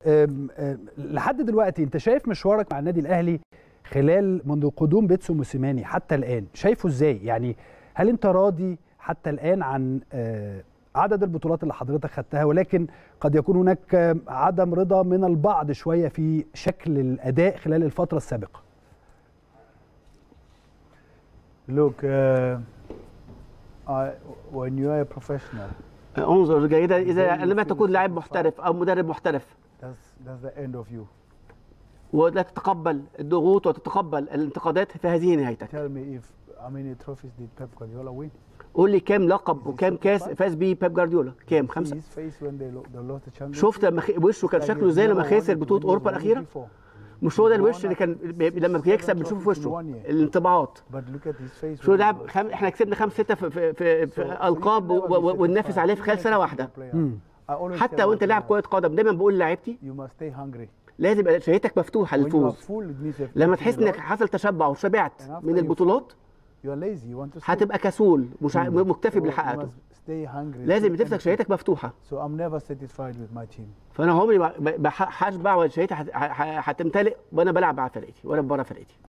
أم، أم، لحد دلوقتي انت شايف مشوارك مع النادي الاهلي خلال منذ قدوم بيتسو موسيماني حتى الان شايفه ازاي يعني هل انت راضي حتى الان عن آه، عدد البطولات اللي حضرتك خدتها ولكن قد يكون هناك آه، عدم رضا من البعض شويه في شكل الاداء خلال الفتره السابقه Look, uh, I, when you are a professional, انظر جيدا اذا لم تكن لاعب محترف او مدرب محترف that's that's the end of you. ولا تتقبل الضغوط وتتقبل الانتقادات فهذه نهايتك Tell me if how many trophies did Pep Guardiola win? قول لي كام لقب وكام كاس فاز بيه بيب جوارديولا كام See خمسه his face when they, lo- they lost the championship. شفت لما خ... وشه كان Like شكله he's ازاي لما never خسر won it بطوله when he اوروبا won it الاخيره before. مش هو ده He الوش won اللي a- كان بي- لما بيكسب بنشوفه في وشه One year. الانطباعات But look at his face. شو when he لعب lost. خم... احنا كسبنا خمس سته في, في, في, في So- so you القاب can و... never be و... وننافس satisfied. عليه في Even خلال as a سنه football واحده player. I always حتى tell وانت my لاعب players, كره قدم دايما بقول لعيبتي You must stay hungry. لازم يبقى شهيتك مفتوحه When you are للفوز full, it means you've لما eaten تحس a انك lot. حصل تشبع وشبعت And after من you البطولات You are lazy. You want to sleep. هتبقى كسول مش ع- مكتفي So باللي you حققته must stay hungry. لازم till تفسك anything. شهيتك مفتوحه So I'm never satisfied with my team. فانا عمري ما- ما- ما هشبع ولا شهيتي هت- ه- ه- هتمتلئ وانا بلعب مع فرقتي وانا بره فرقتي